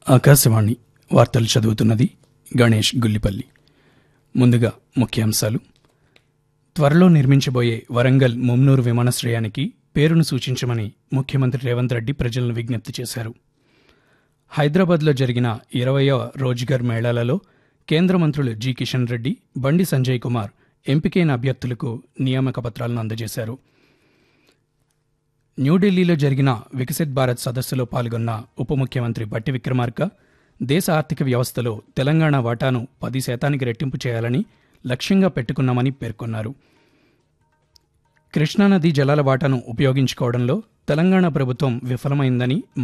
ఆకాశవాణి వార్తలు చదువుతున్నది గణేష్ గుల్లిపల్లి ముందుగా ముఖ్యాంశాలు త్వరలో నిర్మించబోయే వరంగల్ ముమ్నూరు విమానాశ్రయానికి పేరును సూచించమని ముఖ్యమంత్రి రేవంత్ రెడ్డి ప్రజలను విజ్ఞప్తి చేశారు హైదరాబాద్లో జరిగిన ఇరవయవ రోజ్గర్ మేళాలలో కేంద్ర మంత్రులు జి కిషన్ రెడ్డి బండి సంజయ్ కుమార్ ఎంపికైన అభ్యర్థులకు నియామక పత్రాలను అందజేశారు న్యూఢిల్లీలో జరిగిన వికసిత్ భారత్ సదస్సులో పాల్గొన్న ఉప ముఖ్యమంత్రి బట్టి విక్రమార్క దేశ ఆర్థిక వ్యవస్థలో తెలంగాణ వాటాను పది శాతానికి రెట్టింపు చేయాలని లక్ష్యంగా పెట్టుకున్నామని పేర్కొన్నారు కృష్ణానదీ జలాల వాటాను ఉపయోగించుకోవడంలో తెలంగాణ ప్రభుత్వం విఫలమైందని